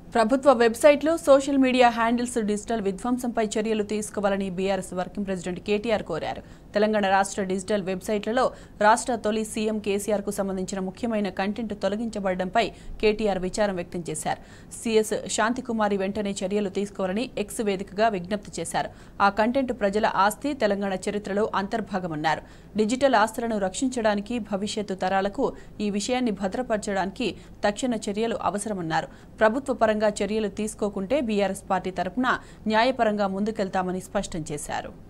ప్రభుత్వ వెబ్సైట్లు social media handles digital విధ్వంసంపై చర్యలు తీసుకోవాలని బీఆర్ఎస్ వర్కింగ్ ప్రెసిడెంట్ కేటీఆర్ కోరారు తెలంగాణ రాష్ట్ర డిజిటల్ వెబ్సైట్లలో రాష్ట్ర తొలి సీఎం కేసీఆర్ కు సంబంధించిన ముఖ్యమైన కంటెంట్ తొలగించబడడంపై కేటీఆర్ విచారం వ్యక్తం చేశారు సీఎస్ శాంతికుమారి వెంటనే చర్యలు తీసుకోవాలని ఎక్స్ వేదికగా విజ్ఞప్తి చేశారు ఆ కంటెంట్ ప్రజల ఆస్తి తెలంగాణ చరిత్రలో అంతర్భాగమన్నారు డిజిటల్ ఆస్తులను రక్షించడానికి భవిష్యత్తు తరాలకు ఈ విషయాన్ని భద్రపరచడానికి తక్షణ చర్యలు అవసరమన్నారు ప్రభుత్వ పరంగా చర్యలు తీసుకోకుంటే బీఆర్ఎస్ పార్టీ తరపున న్యాయపరంగా ముందుకెళ్తామని స్పష్టం చేశారు